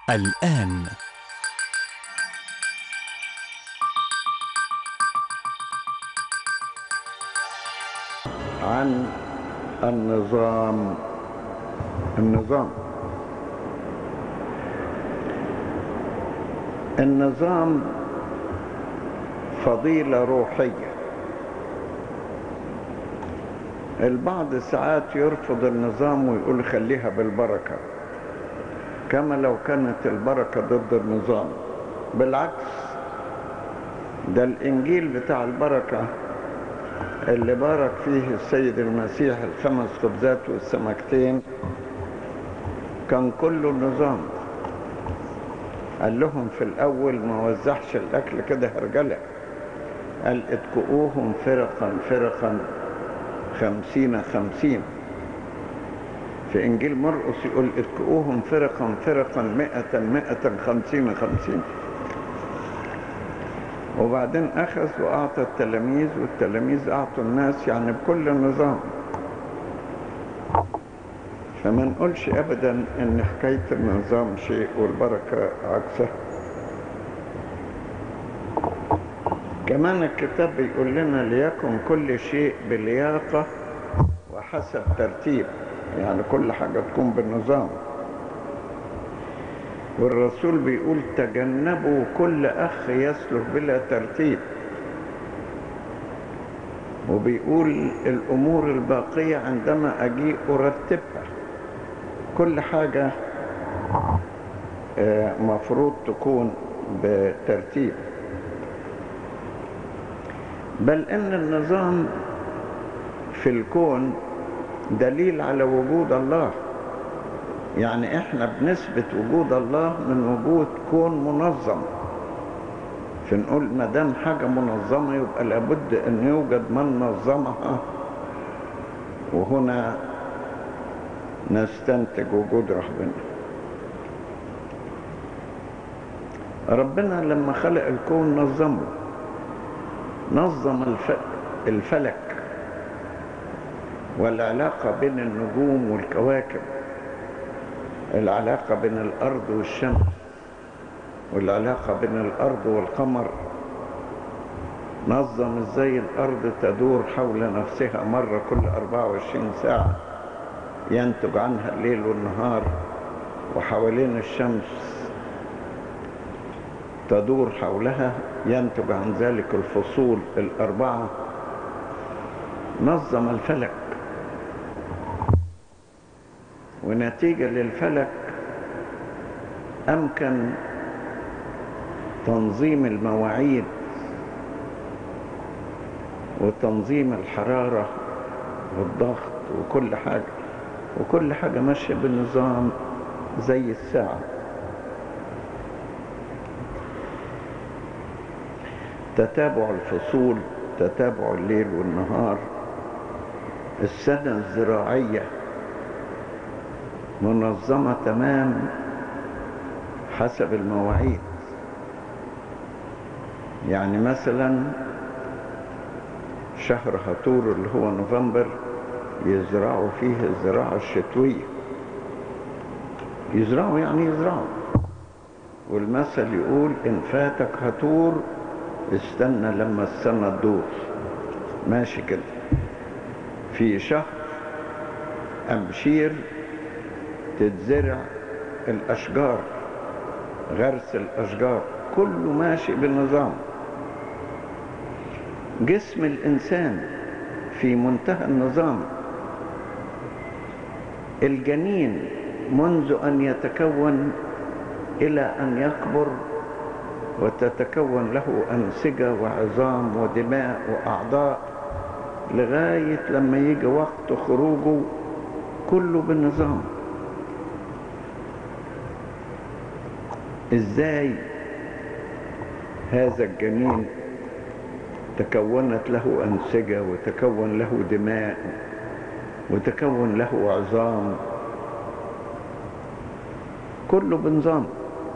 الآن عن النظام النظام النظام فضيلة روحية البعض ساعات يرفض النظام ويقول خليها بالبركة كما لو كانت البركة ضد النظام بالعكس ده الإنجيل بتاع البركة اللي بارك فيه السيد المسيح الخمس خبزات والسمكتين كان كله نظام قال لهم في الأول ما وزعش الأكل كده هرجلة قال اتكؤوهم فرقا فرقا خمسين خمسين في إنجيل مرقس يقول اتكؤوهم فرقا فرقا مئة مئة خمسين خمسين وبعدين أخذ وأعطى التلاميذ والتلاميذ أعطوا الناس يعني بكل نظام فما نقولش أبدا إن حكاية النظام شيء والبركة عكسها كمان الكتاب بيقول لنا ليكن كل شيء بلياقة وحسب ترتيب يعني كل حاجة تكون بالنظام والرسول بيقول تجنبوا كل أخ يسلك بلا ترتيب وبيقول الأمور الباقية عندما أجيء أرتبها كل حاجة مفروض تكون بترتيب بل إن النظام في الكون دليل على وجود الله يعني احنا بنثبت وجود الله من وجود كون منظم فنقول ما دام حاجه منظمه يبقى لابد ان يوجد من نظمها وهنا نستنتج وجود ربنا ربنا لما خلق الكون نظمه نظم الفلك والعلاقه بين النجوم والكواكب العلاقة بين الأرض والشمس والعلاقة بين الأرض والقمر نظم ازاي الأرض تدور حول نفسها مرة كل 24 ساعة ينتج عنها الليل والنهار وحوالين الشمس تدور حولها ينتج عن ذلك الفصول الأربعة نظم الفلك ونتيجة للفلك أمكن تنظيم المواعيد وتنظيم الحرارة والضغط وكل حاجة وكل حاجة ماشية بالنظام زي الساعة تتابع الفصول تتابع الليل والنهار السنة الزراعية منظمة تمام حسب المواعيد يعني مثلا شهر هطور اللي هو نوفمبر يزرعوا فيه الزراعة الشتوية يزرعوا يعني يزرعوا والمثل يقول إن فاتك هطور استنى لما السنة تدور ماشي كده في شهر أمشير تتزرع الأشجار غرس الأشجار كله ماشي بالنظام جسم الإنسان في منتهى النظام الجنين منذ أن يتكون إلى أن يكبر وتتكون له أنسجة وعظام ودماء وأعضاء لغاية لما يجي وقت خروجه كله بالنظام ازاي هذا الجنين تكونت له أنسجة وتكون له دماء وتكون له عظام كله بنظام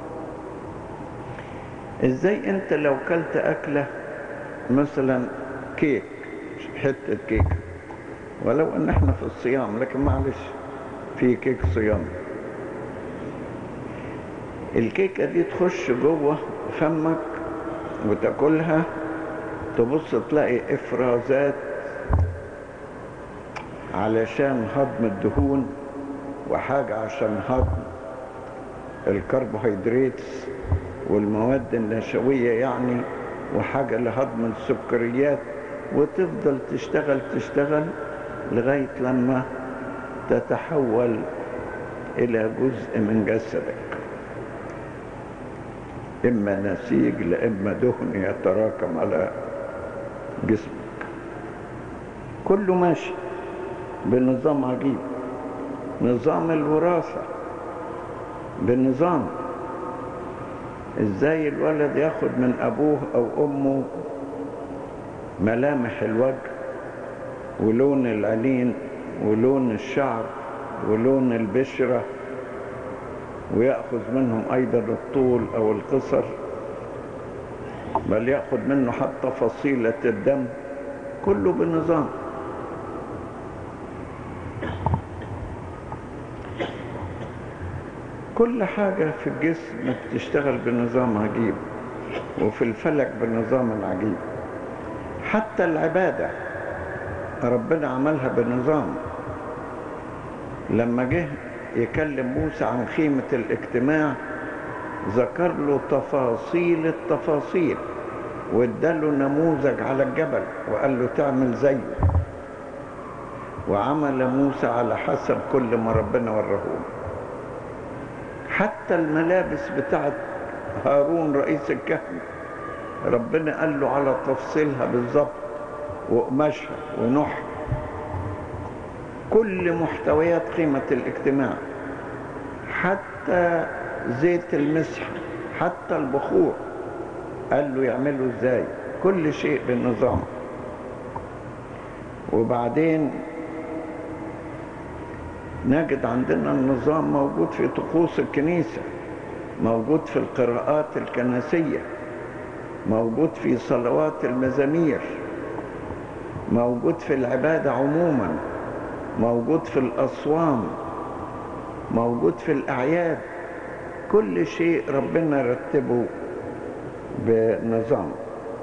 ازاي انت لو كلت أكلة مثلا كيك حتة كيك ولو ان احنا في الصيام لكن معلش في كيك صيام الكيكة دي تخش جوه فمك وتاكلها تبص تلاقي افرازات علشان هضم الدهون وحاجة عشان هضم الكربوهيدرات والمواد النشوية يعني وحاجة لهضم السكريات وتفضل تشتغل تشتغل لغاية لما تتحول إلى جزء من جسدك إما نسيج لإما دهن يتراكم على جسمك كله ماشي بنظام عجيب نظام الوراثة بنظام ازاي الولد ياخد من ابوه او امه ملامح الوجه ولون العينين ولون الشعر ولون البشرة ويأخذ منهم أيضا الطول أو القصر بل يأخذ منه حتى فصيلة الدم كله بنظام كل حاجة في الجسم بتشتغل بنظام عجيب وفي الفلك بنظام عجيب حتى العبادة ربنا عملها بنظام لما جه يكلم موسى عن خيمة الاجتماع ذكر له تفاصيل التفاصيل واداله نموذج على الجبل وقال له تعمل زيه وعمل موسى على حسب كل ما ربنا وراه حتى الملابس بتاعت هارون رئيس الكهنة ربنا قال له على تفصيلها بالظبط وقماشها ونحها كل محتويات قيمة الاجتماع حتى زيت المسح حتى البخور قال له يعمله ازاي كل شيء بالنظام وبعدين نجد عندنا النظام موجود في طقوس الكنيسة موجود في القراءات الكنسية موجود في صلوات المزامير موجود في العبادة عموما موجود في الأصوام موجود في الأعياد كل شيء ربنا رتبه بنظام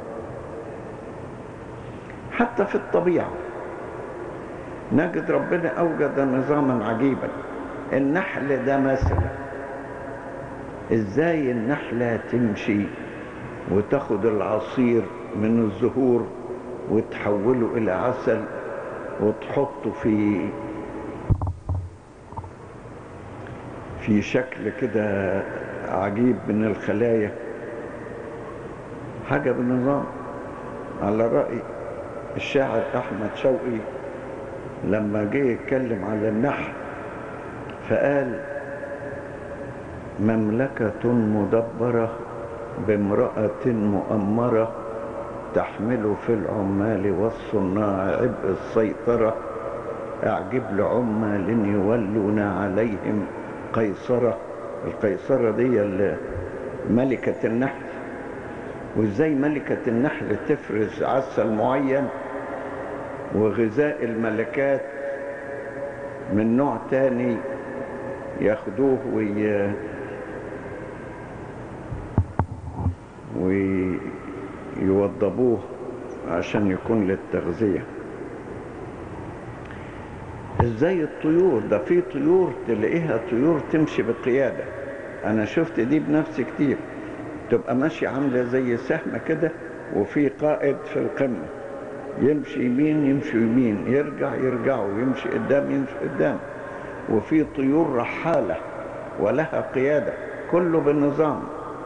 حتى في الطبيعة نجد ربنا أوجد نظاما عجيبا النحل ده مثلا ازاي النحلة تمشي وتاخد العصير من الزهور وتحوله إلى عسل وتحطه في في شكل كده عجيب من الخلايا حاجة بالنظام على رأي الشاعر أحمد شوقي لما جه يتكلم على النحل فقال مملكة مدبرة بامرأة مؤمرة تحمل في العمال والصناع عبء السيطرة أعجب لعمال يولون عليهم قيصرة القيصرة دي ملكة النحل وازاي ملكة النحل تفرز عسل معين وغذاء الملكات من نوع تاني ياخدوه وي... ويوضبوه عشان يكون للتغذية ازاي الطيور ده في طيور تلاقيها طيور تمشي بقيادة انا شفت دي بنفسي كتير تبقى ماشية عاملة زي سهم كده وفي قائد في القمة يمشي يمين يمشي يمين يرجع يرجعوا يمشي قدام يمشي قدام وفي طيور رحالة ولها قيادة كله بالنظام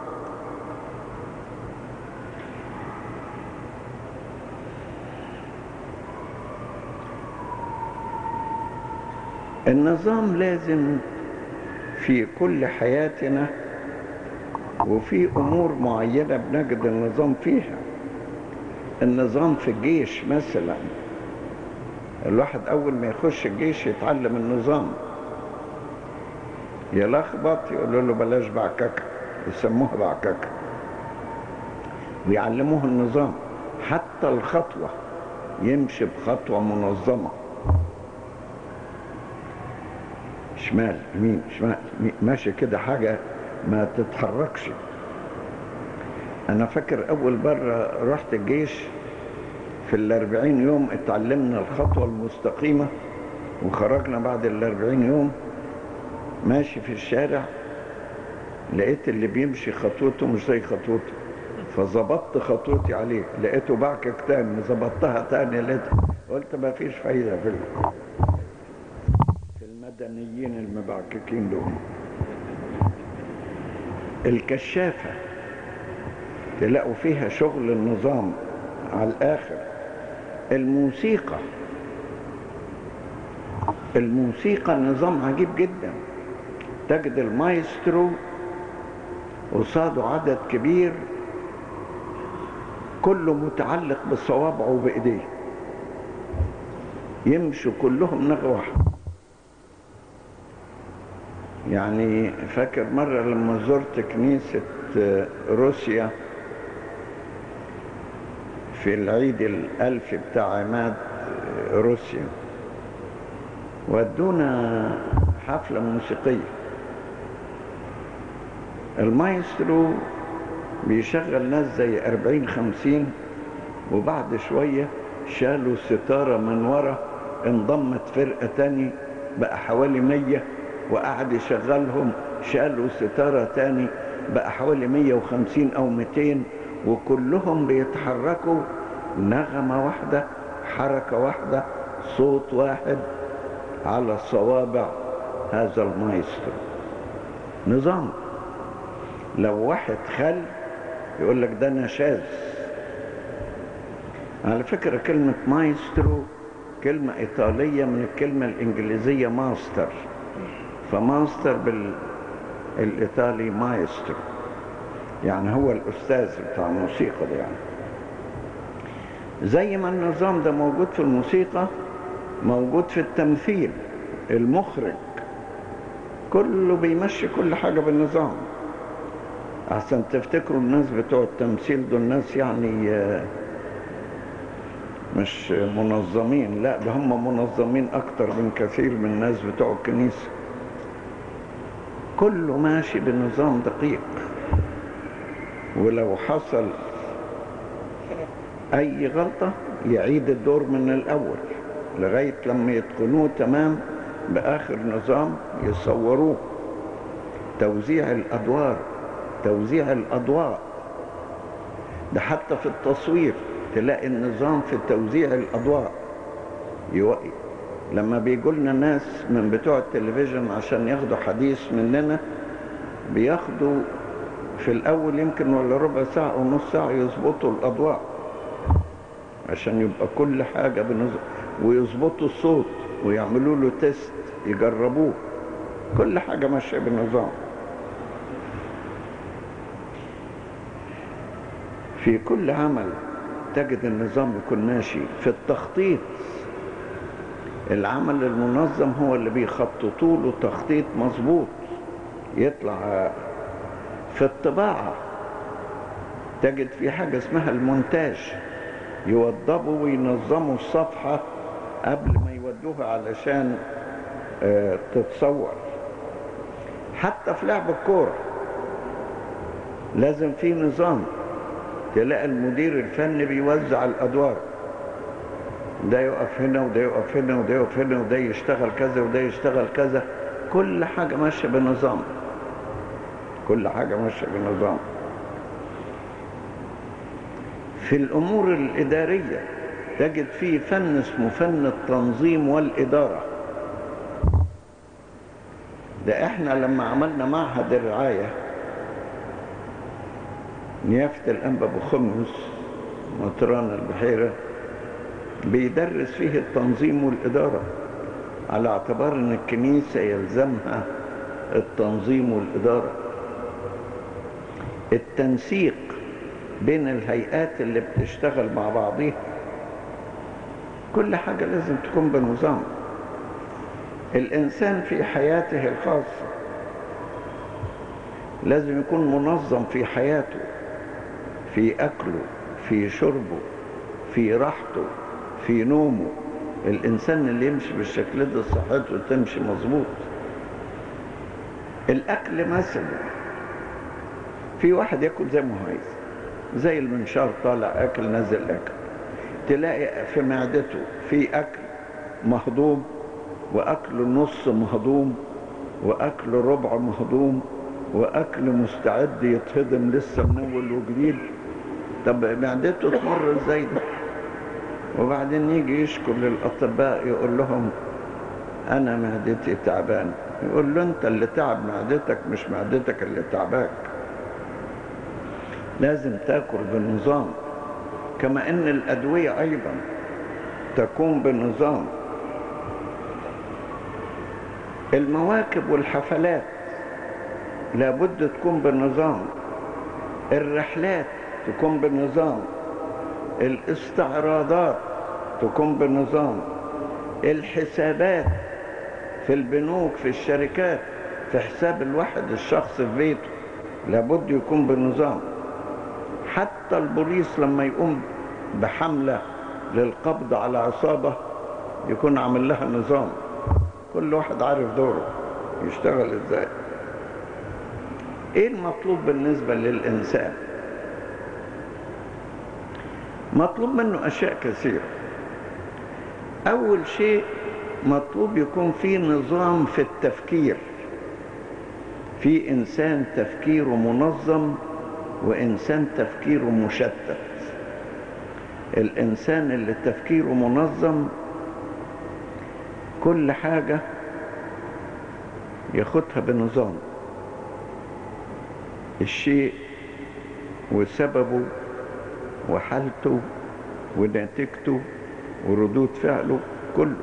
النظام لازم في كل حياتنا وفي أمور معينة بنجد النظام فيها النظام في الجيش مثلا الواحد أول ما يخش الجيش يتعلم النظام يلخبط يقولوا له بلاش بعككة يسموها بعككة ويعلموه النظام حتى الخطوة يمشي بخطوة منظمة شمال يمين شمال ماشي كده حاجة ما تتحركش انا فاكر اول مرة رحت الجيش في الاربعين يوم اتعلمنا الخطوة المستقيمة وخرجنا بعد الاربعين يوم ماشي في الشارع لقيت اللي بيمشي خطوته مش زي خطوته فظبطت خطوتي عليه لقيته بعكك تاني ظبطتها تاني لقيت قلت ما فيش فايدة في في المدنيين المبعككين دول الكشافة تلاقوا فيها شغل النظام على الآخر الموسيقى الموسيقى نظام عجيب جدا تجد المايسترو قصاده عدد كبير كله متعلق بصوابعه وبإيديه يمشوا كلهم نغوة واحدة يعني فاكر مرة لما زرت كنيسة روسيا في العيد الألفي بتاع عماد روسيا ودونا حفلة موسيقية المايسترو بيشغل ناس زي أربعين خمسين وبعد شوية شالوا ستارة من ورا انضمت فرقة تاني بقى حوالي مية وقعد يشغلهم شالوا ستارة تاني بقى حوالي مية وخمسين أو ميتين وكلهم بيتحركوا نغمة واحدة حركة واحدة صوت واحد على صوابع هذا المايسترو نظام لو واحد خل يقول لك ده نشاز على فكرة كلمة مايسترو كلمة إيطالية من الكلمة الإنجليزية ماستر فماستر بالإيطالي مايسترو يعني هو الأستاذ بتاع الموسيقى ده يعني زي ما النظام ده موجود في الموسيقى موجود في التمثيل المخرج كله بيمشي كل حاجة بالنظام أحسن تفتكروا الناس بتوع التمثيل دول ناس يعني مش منظمين لا ده هم منظمين أكتر من كثير من الناس بتوع الكنيسة كله ماشي بنظام دقيق ولو حصل أي غلطة يعيد الدور من الأول لغاية لما يتقنوه تمام بآخر نظام يصوروه توزيع الأدوار توزيع الأضواء ده حتى في التصوير تلاقي النظام في توزيع الأضواء يوقي لما بيجوا لنا ناس من بتوع التلفزيون عشان ياخدوا حديث مننا بياخدوا في الأول يمكن ولا ربع ساعة أو نص ساعة يظبطوا الأضواء عشان يبقى كل حاجة بنظام ويظبطوا الصوت ويعملوا له تيست يجربوه كل حاجة ماشية بالنظام في كل عمل تجد النظام يكون ماشي في التخطيط العمل المنظم هو اللي بيخططوا له تخطيط مظبوط يطلع في الطباعة تجد في حاجة اسمها المونتاج يوضبوا وينظموا الصفحة قبل ما يودوها علشان اه تتصور حتى في لعب الكورة لازم في نظام تلاقي المدير الفني بيوزع الادوار ده يقف هنا وده يقف هنا وده يقف هنا وده يشتغل كذا وده يشتغل كذا كل حاجة ماشية بنظام كل حاجة ماشية بنظام في الأمور الإدارية تجد فيه فن اسمه فن التنظيم والإدارة ده احنا لما عملنا معهد الرعايه نيافة الأنبا بخمس مطران البحيرة بيدرس فيه التنظيم والإدارة على اعتبار أن الكنيسة يلزمها التنظيم والإدارة التنسيق بين الهيئات اللي بتشتغل مع بعضيها كل حاجة لازم تكون بنظام الإنسان في حياته الخاصة لازم يكون منظم في حياته في أكله في شربه في راحته في نومه الإنسان اللي يمشي بالشكل ده صحته تمشي مظبوط الأكل مثلا في واحد ياكل زي ما هو عايز زي المنشار طالع اكل نزل اكل تلاقي في معدته في اكل مهضوم واكل نص مهضوم واكل ربع مهضوم واكل مستعد يتهضم لسه من اول وجديد طب معدته تمر ازاي ده وبعدين يجي يشكر للاطباء يقول لهم انا معدتي تعبان يقول له انت اللي تعب معدتك مش معدتك اللي تعباك لازم تاكل بنظام كما ان الادويه ايضا تكون بنظام المواكب والحفلات لابد تكون بالنظام الرحلات تكون بالنظام الاستعراضات تكون بالنظام الحسابات في البنوك في الشركات في حساب الواحد الشخص في بيته لابد يكون بالنظام حتى البوليس لما يقوم بحملة للقبض على عصابة يكون عامل لها نظام كل واحد عارف دوره يشتغل ازاي ايه المطلوب بالنسبة للإنسان مطلوب منه أشياء كثيرة أول شيء مطلوب يكون في نظام في التفكير في إنسان تفكيره منظم وإنسان تفكيره مشتت الإنسان اللي تفكيره منظم كل حاجة ياخدها بنظام الشيء وسببه وحالته ونتيجته وردود فعله كله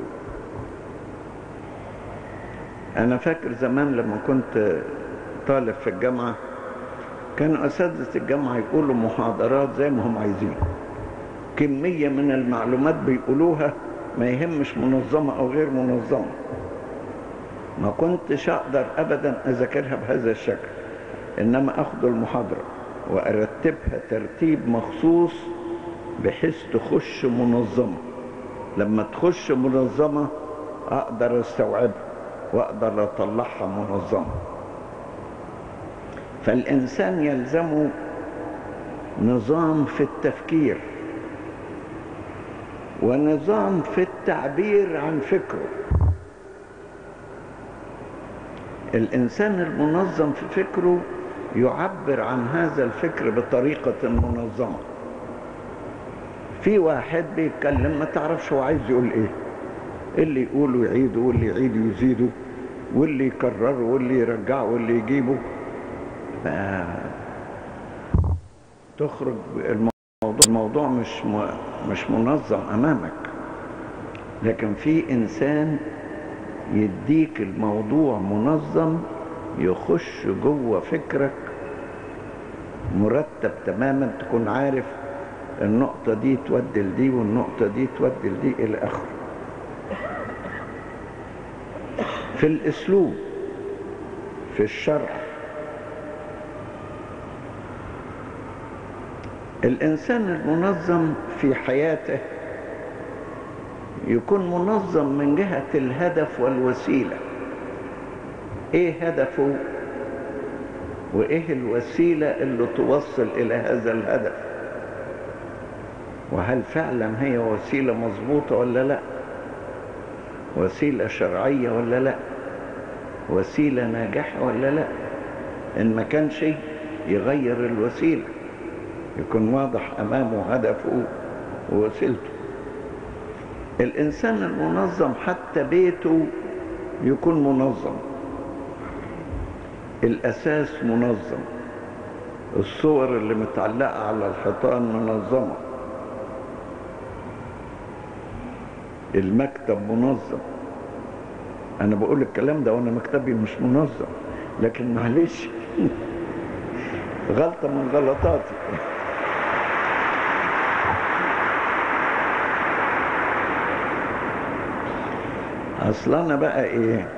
أنا فاكر زمان لما كنت طالب في الجامعة كانوا أساتذة الجامعة يقولوا محاضرات زي ما هم عايزين كمية من المعلومات بيقولوها ما يهمش منظمة أو غير منظمة ما كنتش أقدر أبدا أذاكرها بهذا الشكل إنما أخذ المحاضرة وأرتبها ترتيب مخصوص بحيث تخش منظمة لما تخش منظمة أقدر أستوعبها وأقدر أطلعها منظمة فالإنسان يلزمه نظام في التفكير ونظام في التعبير عن فكره الإنسان المنظم في فكره يعبر عن هذا الفكر بطريقة منظمة في واحد بيتكلم ما تعرفش هو عايز يقول ايه اللي يقوله يعيده واللي يعيده يزيده واللي يكرره واللي يرجعه واللي يجيبه ف... تخرج الموضوع الموضوع مش م... مش منظم امامك لكن في انسان يديك الموضوع منظم يخش جوه فكرك مرتب تماما تكون عارف النقطة دي تودي لدي والنقطة دي تودي لدي إلى آخره في الأسلوب في الشرع الإنسان المنظم في حياته يكون منظم من جهة الهدف والوسيلة ايه هدفه وايه الوسيلة اللي توصل الى هذا الهدف وهل فعلا هي وسيلة مظبوطة ولا لا وسيلة شرعية ولا لا وسيلة ناجحة ولا لا ان ما كان شيء يغير الوسيلة يكون واضح امامه هدفه ووسيلته الانسان المنظم حتى بيته يكون منظم الأساس منظم الصور اللي متعلقة على الحيطان منظمة المكتب منظم أنا بقول الكلام ده وأنا مكتبي مش منظم لكن معلش غلطة من غلطاتي أصل أنا بقى إيه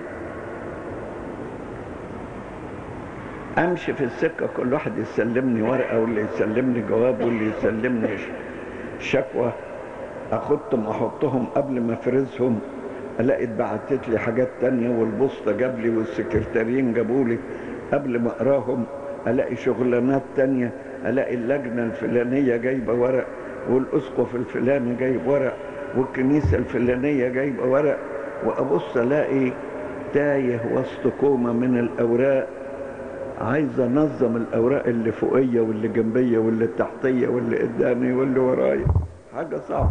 امشي في السكه كل واحد يسلمني ورقه واللي يسلمني جواب واللي يسلمني شكوى اخدهم احطهم قبل ما افرزهم الاقي اتبعتت لي حاجات تانية والبوسطه جاب لي والسكرتاريين جابوا لي قبل ما اقراهم الاقي شغلانات تانية الاقي اللجنة الفلانية جايبة ورق والاسقف الفلاني جايب ورق والكنيسة الفلانية جايبة ورق وابص الاقي تايه وسط كومة من الاوراق عايز انظم الاوراق اللي فوقية واللي جنبية واللي تحتية واللي قدامي واللي ورايا حاجة صعبة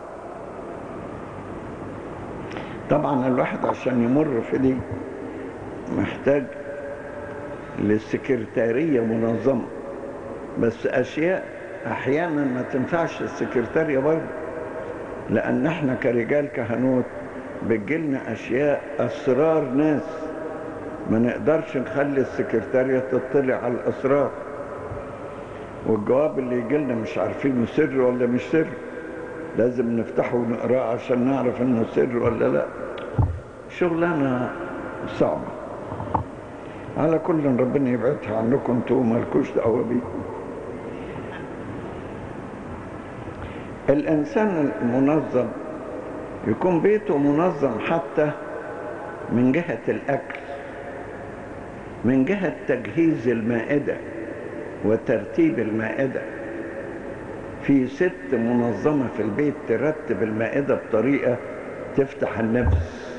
طبعا الواحد عشان يمر في دي محتاج للسكرتارية منظمة بس أشياء أحيانا ما تنفعش السكرتارية برضه لأن احنا كرجال كهنوت بتجيلنا أشياء أسرار ناس ما نقدرش نخلي السكرتارية تطلع على الأسرار والجواب اللي يجيلنا مش عارفينه سر ولا مش سر لازم نفتحه ونقراه عشان نعرف انه سر ولا لا شغلانة صعبة على كل ربنا يبعدها عنكم انتوا مالكوش دعوة بيه الإنسان المنظم يكون بيته منظم حتى من جهة الأكل من جهة تجهيز المائدة وترتيب المائدة في ست منظمة في البيت ترتب المائدة بطريقة تفتح النفس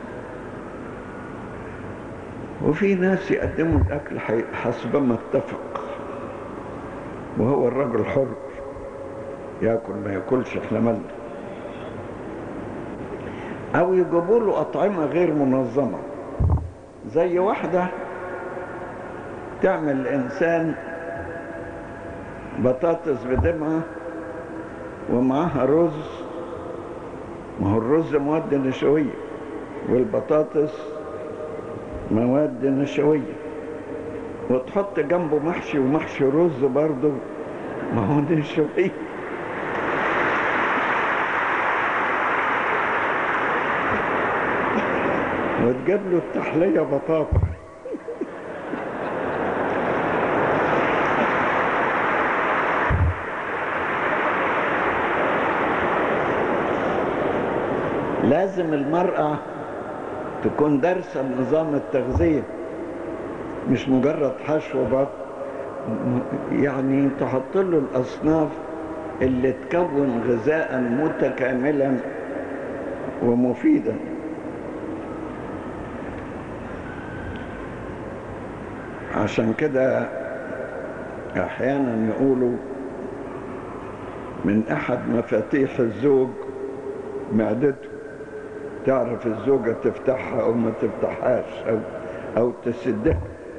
وفي ناس يقدموا الأكل حسب ما اتفق وهو الرجل حر ياكل ما ياكلش احنا مالنا او يجيبوا له اطعمه غير منظمه زي واحده تعمل الانسان بطاطس بدمعه ومعاها رز ما هو الرز مواد نشويه والبطاطس مواد نشويه وتحط جنبه محشي ومحشي رز برضه ما هو نشويه وتجيب له التحلية بطاطا لازم المرأة تكون دارسة نظام التغذية مش مجرد حشو بطن يعني تحط له الأصناف اللي تكون غذاء متكاملا ومفيدا عشان كده احيانا يقولوا من احد مفاتيح الزوج معدته تعرف الزوجة تفتحها او ما تفتحهاش او او تسدها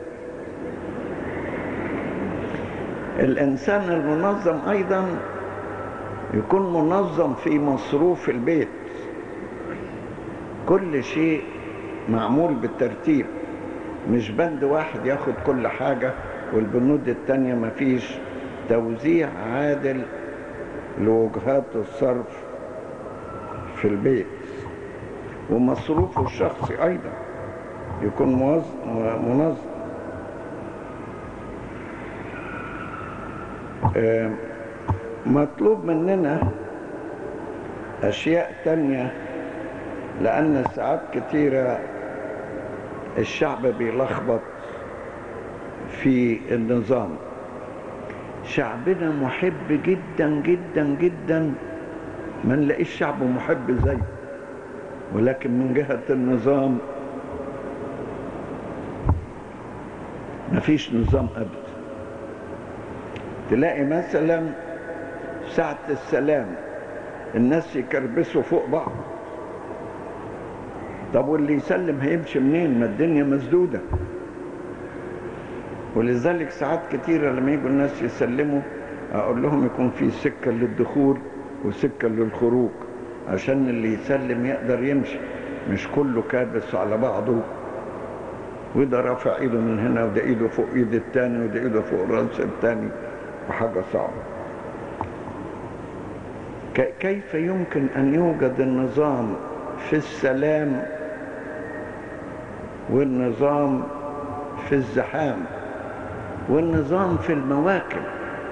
الانسان المنظم ايضا يكون منظم في مصروف البيت كل شيء معمول بالترتيب مش بند واحد ياخد كل حاجة والبنود التانية مفيش توزيع عادل لوجهات الصرف في البيت ومصروفه الشخصي أيضا يكون منظم مطلوب مننا أشياء تانية لأن ساعات كتيرة الشعب بيلخبط في النظام شعبنا محب جدا جدا جدا ما نلاقيش شعب محب زيه ولكن من جهة النظام مفيش نظام أبدا تلاقي مثلا ساعة السلام الناس يكربسوا فوق بعض طب واللي يسلم هيمشي منين ما الدنيا مسدودة ولذلك ساعات كتيرة لما يجوا الناس يسلموا أقول لهم يكون في سكة للدخول وسكة للخروج عشان اللي يسلم يقدر يمشي مش كله كابس على بعضه وده رافع ايده من هنا وده ايده فوق ايد التاني وده ايده فوق راس التاني وحاجة صعبة كيف يمكن أن يوجد النظام في السلام والنظام في الزحام والنظام في المواكب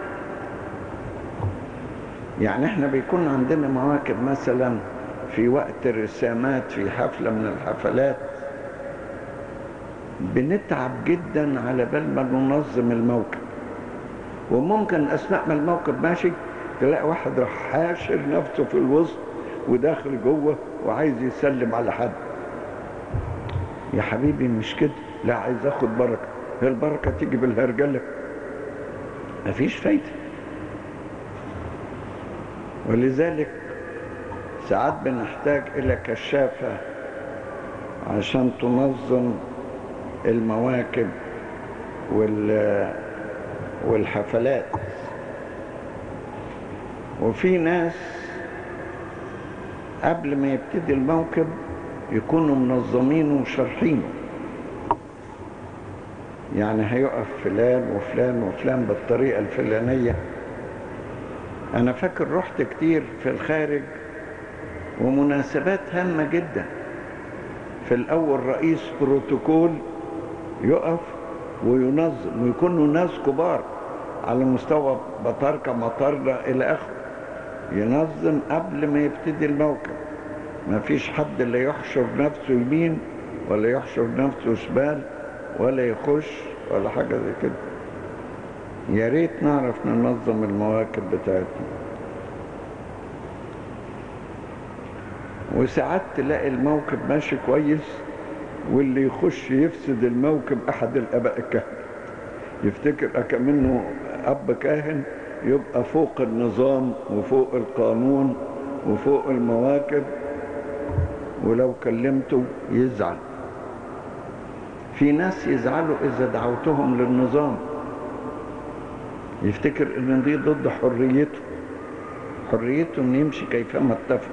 يعني احنا بيكون عندنا مواكب مثلا في وقت الرسامات في حفلة من الحفلات بنتعب جدا على بال ما ننظم الموكب وممكن اثناء ما الموكب ماشي تلاقي واحد راح حاشر نفسه في الوسط وداخل جوه وعايز يسلم على حد يا حبيبي مش كده لا عايز اخد بركه هي البركه تيجي بالهرجله مفيش فايده ولذلك ساعات بنحتاج الى كشافه عشان تنظم المواكب وال والحفلات وفي ناس قبل ما يبتدي الموكب يكونوا منظمينه وشارحينه يعني هيقف فلان وفلان وفلان بالطريقة الفلانية أنا فاكر رحت كتير في الخارج ومناسبات هامة جدا في الأول رئيس بروتوكول يقف وينظم ويكونوا ناس كبار على مستوى بطاركة مطاردة إلى آخره ينظم قبل ما يبتدي الموكب ما فيش حد اللي يحشر نفسه يمين ولا يحشر نفسه شمال ولا يخش ولا حاجة زي كده يا ريت نعرف ننظم المواكب بتاعتنا وساعات تلاقي الموكب ماشي كويس واللي يخش يفسد الموكب احد الاباء الكهنه يفتكر اكمنه اب كاهن يبقى فوق النظام وفوق القانون وفوق المواكب ولو كلمته يزعل في ناس يزعلوا اذا دعوتهم للنظام يفتكر ان دي ضد حريته حريته ان يمشي كيفما اتفق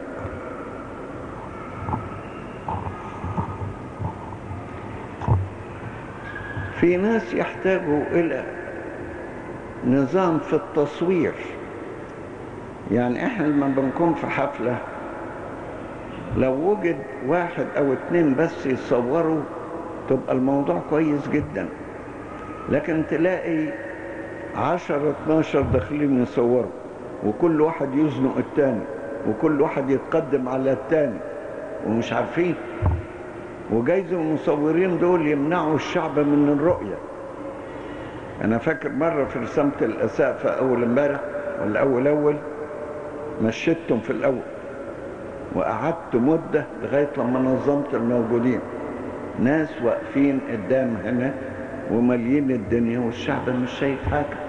في ناس يحتاجوا إلى نظام في التصوير يعني احنا لما بنكون في حفلة لو وجد واحد او اتنين بس يصوروا تبقى الموضوع كويس جدا لكن تلاقي عشرة اتناشر داخلين يصوروا وكل واحد يزنق التاني وكل واحد يتقدم على التاني ومش عارفين وجايز المصورين دول يمنعوا الشعب من الرؤية أنا فاكر مرة في رسامة الأسقفة أول امبارح ولا أول أول مشيتهم في الأول وقعدت مدة لغاية لما نظمت الموجودين ناس واقفين قدام هنا ومالين الدنيا والشعب مش شايف حاجة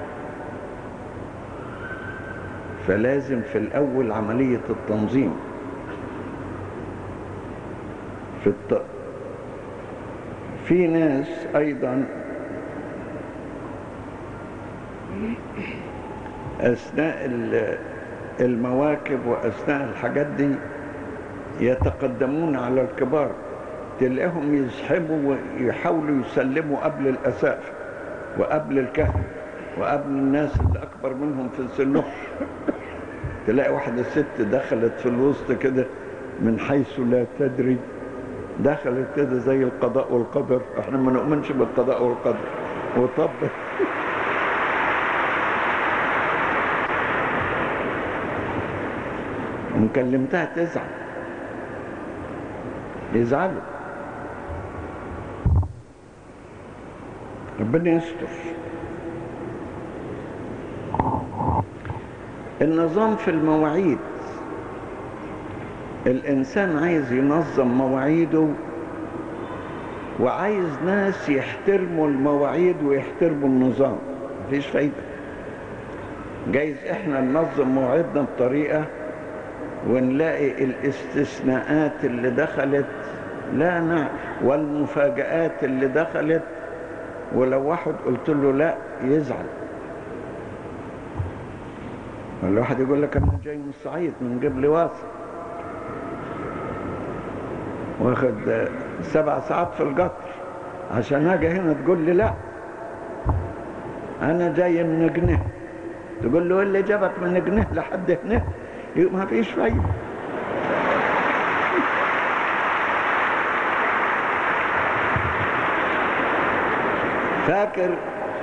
فلازم في الأول عملية التنظيم في الط... في ناس أيضا أثناء المواكب وأثناء الحاجات دي يتقدمون على الكبار تلاقيهم يزحموا ويحاولوا يسلموا قبل الأساف وقبل الكهنة وقبل الناس اللي أكبر منهم في سنهم تلاقي واحدة ست دخلت في الوسط كده من حيث لا تدري دخلت كده زي القضاء والقدر احنا ما نؤمنش بالقضاء والقدر وطبت ومكلمتها تزعل يزعلوا ربنا يستر النظام في المواعيد الإنسان عايز ينظم مواعيده وعايز ناس يحترموا المواعيد ويحترموا النظام مفيش فايدة جايز احنا ننظم مواعيدنا بطريقة ونلاقي الاستثناءات اللي دخلت لا نعرف والمفاجآت اللي دخلت ولو واحد قلت له لا يزعل الواحد يقول لك انا جاي من الصعيد من قبل واصل واخد سبع ساعات في القطر عشان اجي هنا تقول لي لا انا جاي من جنيه تقول له اللي جابك من جنيه لحد هنا ما فيش فايده فاكر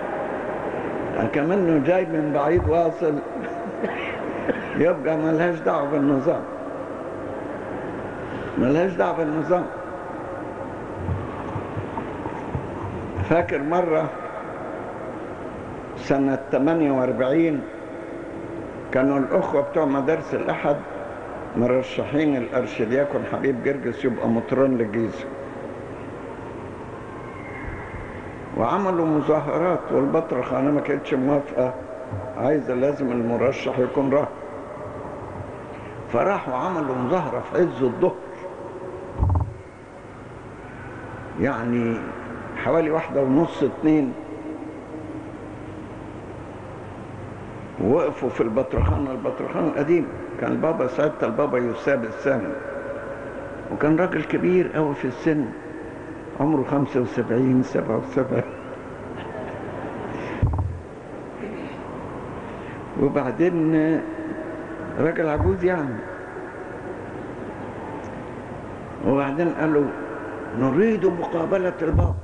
كمنه جاي من بعيد واصل يبقى ملهاش دعوه بالنظام ملهاش دعوه بالنظام فاكر مرة سنة 48 كانوا الأخوة بتوع مدارس الأحد مرشحين الأرشدياكون حبيب جرجس يبقى مطران للجيزة وعملوا مظاهرات والبطرخة أنا ما كانتش موافقة عايزة لازم المرشح يكون راهب فراحوا عملوا مظاهرة في عز الظهر يعني حوالي واحدة ونص اتنين وقفوا في البطرخانة البطرخانة القديم كان البابا ساعتها البابا يساب الثامن وكان راجل كبير قوي في السن عمره 75 77 وبعدين راجل عجوز يعني وبعدين قالوا نريد مقابلة البابا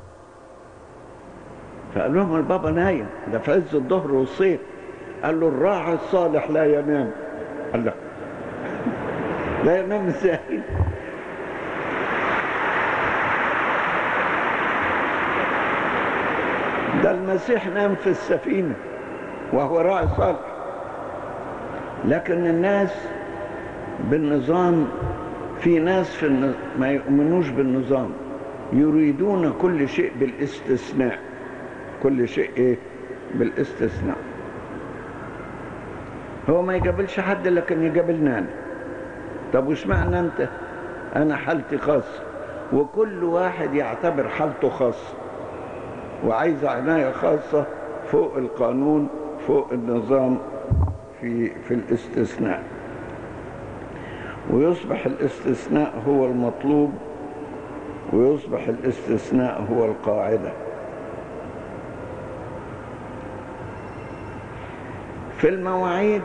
فقال لهم البابا نايم ده في عز الظهر والصيف قال له الراعي الصالح لا ينام قال لا لا ينام ازاي ده المسيح نام في السفينة وهو راعي صالح لكن الناس بالنظام في ناس في الن... ما يؤمنوش بالنظام يريدون كل شيء بالاستثناء كل شيء ايه بالاستثناء هو ما يقابلش حد لكن يقابلنا انا طب وش معنى انت انا حالتي خاصة وكل واحد يعتبر حالته خاصة وعايز عناية خاصة فوق القانون فوق النظام في في الاستثناء ويصبح الاستثناء هو المطلوب ويصبح الاستثناء هو القاعدة في المواعيد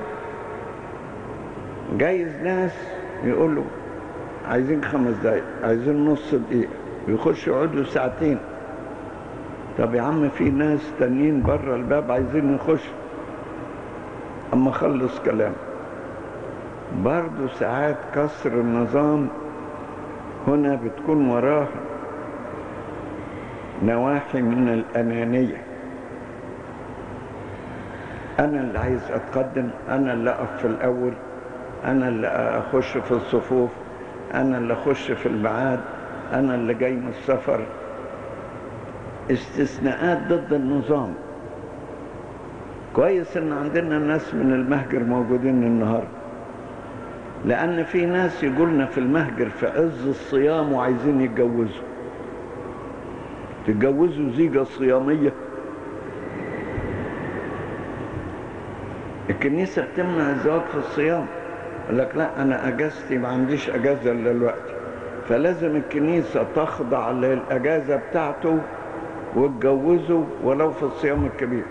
جايز ناس يقولوا عايزين خمس دقايق عايزين نص دقيقة ويخشوا يقعدوا ساعتين طب يا عم في ناس تانيين بره الباب عايزين يخشوا اما خلص كلام برضو ساعات كسر النظام هنا بتكون وراه نواحي من الأنانية أنا اللي عايز أتقدم أنا اللي أقف في الأول أنا اللي أخش في الصفوف أنا اللي أخش في الميعاد أنا اللي جاي من السفر استثناءات ضد النظام كويس ان عندنا ناس من المهجر موجودين النهارده لان في ناس يقولنا في المهجر في عز الصيام وعايزين يتجوزوا تتجوزوا زيجة صيامية الكنيسة بتمنع الزواج في الصيام يقول لك لا انا اجازتي ما عنديش اجازة الا دلوقتي فلازم الكنيسة تخضع للاجازة بتاعته وتجوزه ولو في الصيام الكبير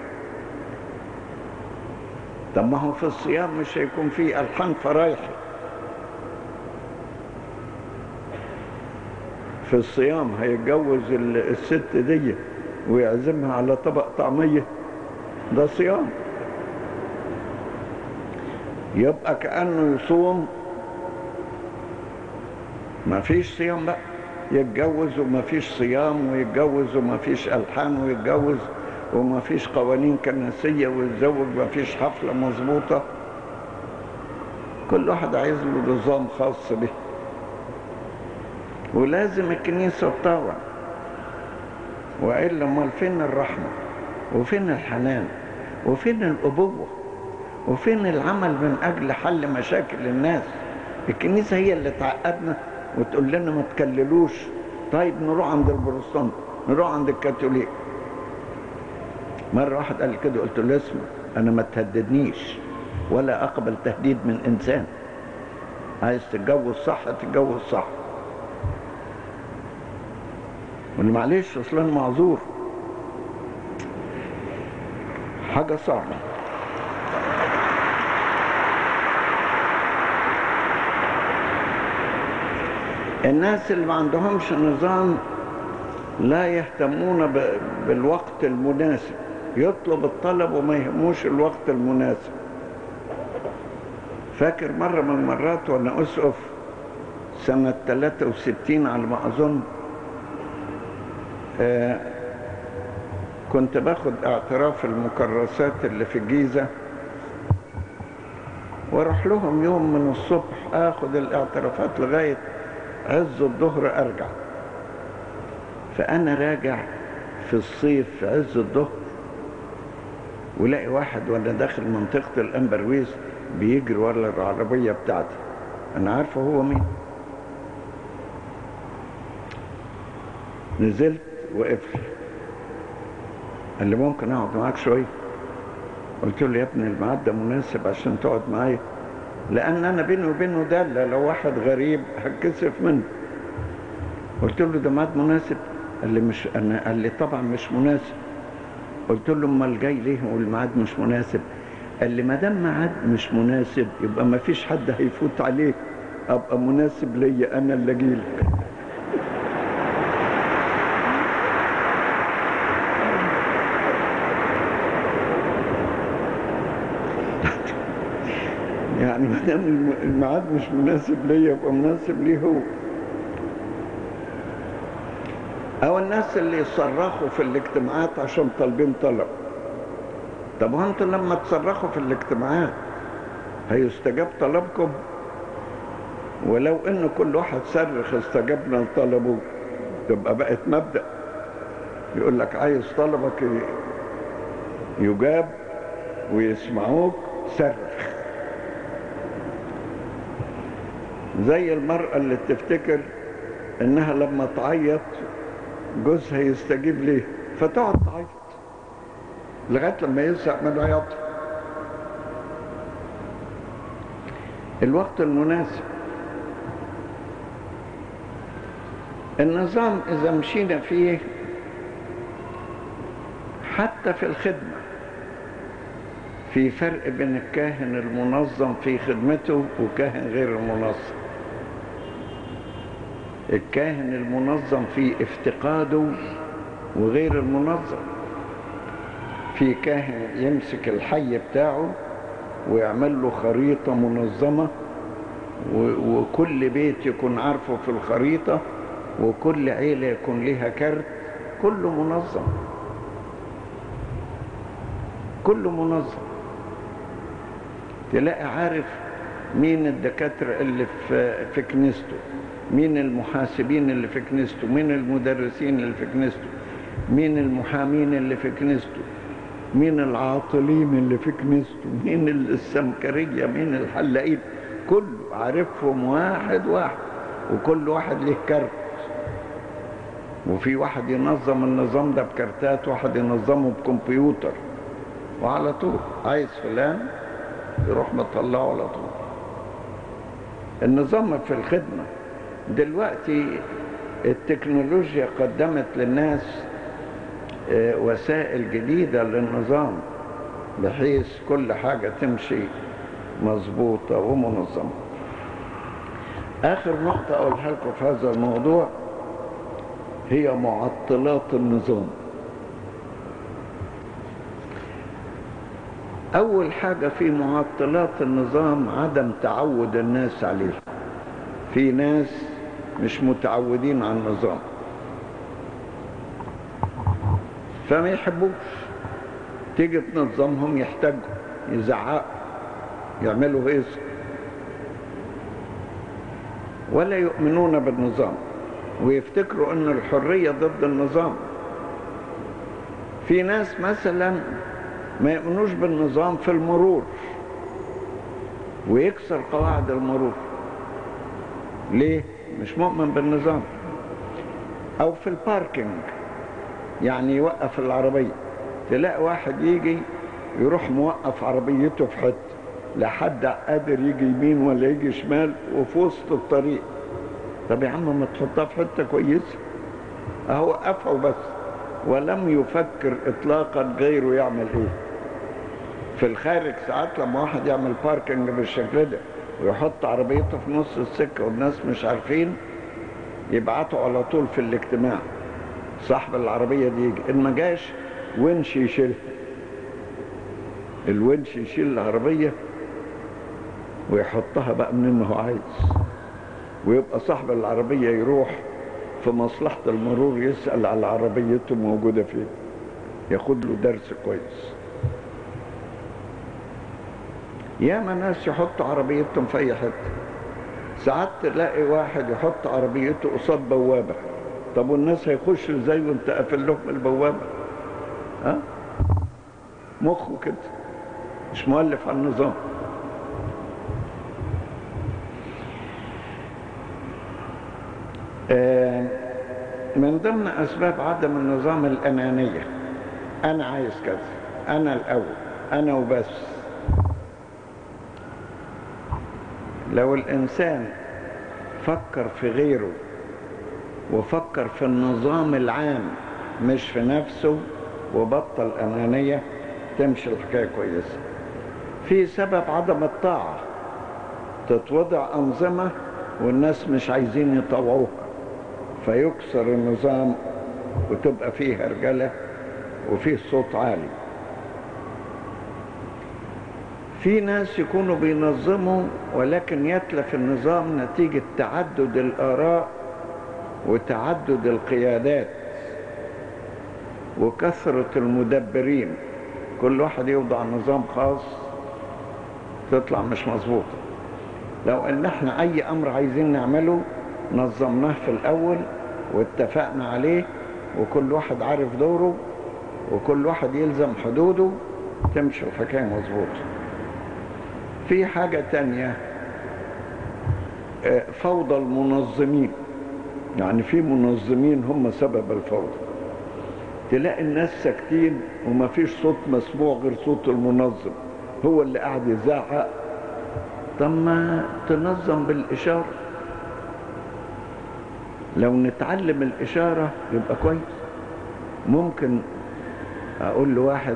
طب ما هو في الصيام مش هيكون فيه الحان فرايحي في الصيام هيتجوز الست دي ويعزمها على طبق طعميه ده صيام يبقى كأنه يصوم ما فيش صيام بقى يتجوز وما فيش صيام ويتجوز وما فيش ألحان ويتجوز وما فيش قوانين كنسية ويتزوج ما فيش حفلة مظبوطة كل واحد عايز له نظام خاص به ولازم الكنيسة تطاوع وإلا امال فين الرحمة وفين الحنان وفين الأبوة وفين العمل من أجل حل مشاكل الناس الكنيسة هي اللي تعقدنا وتقول لنا ما تكللوش طيب نروح عند البروتستانت نروح عند الكاثوليك مرة واحد قال كده قلت له اسمع أنا ما تهددنيش ولا أقبل تهديد من إنسان عايز تتجوز صح تتجوز صح وأنا معلش أصلا معذور حاجة صعبة الناس اللي ما عندهمش نظام لا يهتمون بالوقت المناسب يطلب الطلب وما يهموش الوقت المناسب فاكر مرة من المرات وانا اسقف سنة 63 على ما اظن كنت باخد اعتراف المكرسات اللي في الجيزة واروح لهم يوم من الصبح اخد الاعترافات لغاية عز الظهر ارجع فانا راجع في الصيف في عز الظهر ولاقي واحد وانا داخل منطقة الامبرويز بيجري ورا العربية بتاعتي انا عارفه هو مين نزلت وقفل قال لي ممكن اقعد معاك شويه قلت له يا ابني الميعاد ده مناسب عشان تقعد معايا لان انا بيني وبينه داله لو واحد غريب هتكسف منه قلت له ده ميعاد مناسب قال لي مش انا قال لي طبعا مش مناسب قلت له امال جاي ليه والميعاد مش مناسب قال لي ما دام ميعاد مش مناسب يبقى ما فيش حد هيفوت عليه ابقى مناسب ليا انا اللي اجيلك يعني ما دام الميعاد مش مناسب ليا يبقى مناسب ليه هو او الناس اللي يصرخوا في الاجتماعات عشان طالبين طلب طب وانتوا لما تصرخوا في الاجتماعات هيستجاب طلبكم ولو ان كل واحد صرخ استجبنا لطلبه تبقى بقت مبدأ يقول لك عايز طلبك يجاب ويسمعوك صرخ زي المرأة اللي تفتكر انها لما تعيط جوزها يستجيب ليه فتقعد تعيط لغاية لما يزهق من العياط الوقت المناسب النظام إذا مشينا فيه حتى في الخدمة في فرق بين الكاهن المنظم في خدمته وكاهن غير المنظم الكاهن المنظم في افتقاده وغير المنظم في كاهن يمسك الحي بتاعه ويعمل له خريطة منظمة وكل بيت يكون عارفه في الخريطة وكل عيلة يكون لها كارت كله منظم كله منظم تلاقي عارف مين الدكاترة اللي في, في كنيسته مين المحاسبين اللي في كنيسته مين المدرسين اللي في كنيسته مين المحامين اللي في كنيسته مين العاطلين اللي في كنيسته مين السمكرية مين الحلاقين كله عارفهم واحد واحد وكل واحد له كارت وفي واحد ينظم النظام ده بكارتات واحد ينظمه بكمبيوتر وعلى طول عايز فلان يروح مطلعه على طول النظام في الخدمة دلوقتي التكنولوجيا قدمت للناس وسائل جديدة للنظام بحيث كل حاجة تمشي مظبوطة ومنظمة آخر نقطة أقولها لكم في هذا الموضوع هي معطلات النظام أول حاجة في معطلات النظام عدم تعود الناس عليه في ناس مش متعودين على النظام فما يحبوش تيجي تنظمهم يحتاجوا يزعقوا يعملوا هيصة ولا يؤمنون بالنظام ويفتكروا ان الحرية ضد النظام في ناس مثلا ما يؤمنوش بالنظام في المرور ويكسر قواعد المرور ليه مش مؤمن بالنظام او في الباركينج يعني يوقف العربية تلاقي واحد يجي يروح موقف عربيته في حته لا حد قادر يجي يمين ولا يجي شمال وفي وسط الطريق طب يا عم ما تحطها في حته كويسه اهو وقفها وبس ولم يفكر اطلاقا غيره يعمل ايه في الخارج ساعات لما واحد يعمل باركنج بالشكل ده ويحط عربيته في نص السكه والناس مش عارفين يبعتوا على طول في الاجتماع صاحب العربيه دي يجي ان ما جاش ونش يشيلها الونش يشيل العربيه ويحطها بقى منين ما هو عايز ويبقى صاحب العربيه يروح في مصلحه المرور يسال على عربيته موجوده فين ياخد له درس كويس ياما ناس يحطوا عربيتهم في اي حته ساعات تلاقي واحد يحط عربيته قصاد بوابه طب والناس هيخشوا ازاي وانت قافل لهم البوابه ها مخه كده مش مؤلف على النظام آه، من ضمن أسباب عدم النظام الأنانية أنا عايز كذا أنا الأول أنا وبس لو الإنسان فكر في غيره وفكر في النظام العام مش في نفسه وبطل أنانية تمشي الحكاية كويسة في سبب عدم الطاعة تتوضع أنظمة والناس مش عايزين يطوعوها فيكسر النظام وتبقى فيه هرجلة وفيه صوت عالي في ناس يكونوا بينظموا ولكن يتلف النظام نتيجة تعدد الآراء وتعدد القيادات وكثرة المدبرين كل واحد يوضع نظام خاص تطلع مش مظبوطة لو ان احنا اي امر عايزين نعمله نظمناه في الاول واتفقنا عليه وكل واحد عارف دوره وكل واحد يلزم حدوده تمشي الحكاية مظبوطة في حاجة تانية آه، فوضى المنظمين يعني في منظمين هم سبب الفوضى تلاقي الناس ساكتين وما فيش صوت مسموع غير صوت المنظم هو اللي قاعد يزعق طب ما تنظم بالإشارة لو نتعلم الإشارة يبقى كويس ممكن أقول لواحد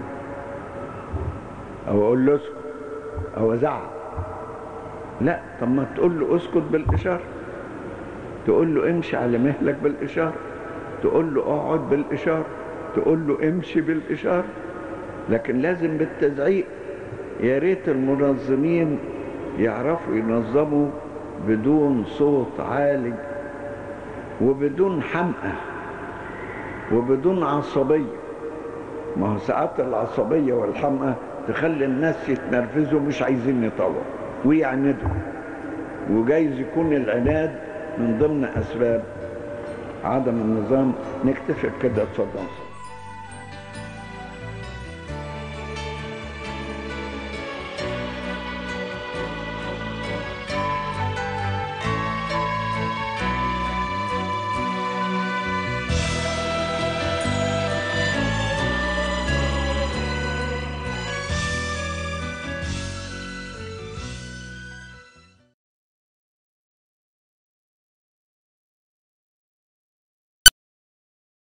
أو أقول له اسكت أو أزعق لا طب ما تقول له اسكت بالإشارة تقول له امشي على مهلك بالإشارة تقول له اقعد بالإشارة تقول له امشي بالإشارة لكن لازم بالتزعيق يا ريت المنظمين يعرفوا ينظموا بدون صوت عالي وبدون حمقى وبدون عصبية ما هو ساعات العصبية والحمقى تخلي الناس يتنرفزوا مش عايزين يطوروا ويعندوا وجايز يكون العناد من ضمن أسباب عدم النظام نكتفي بكده اتفضل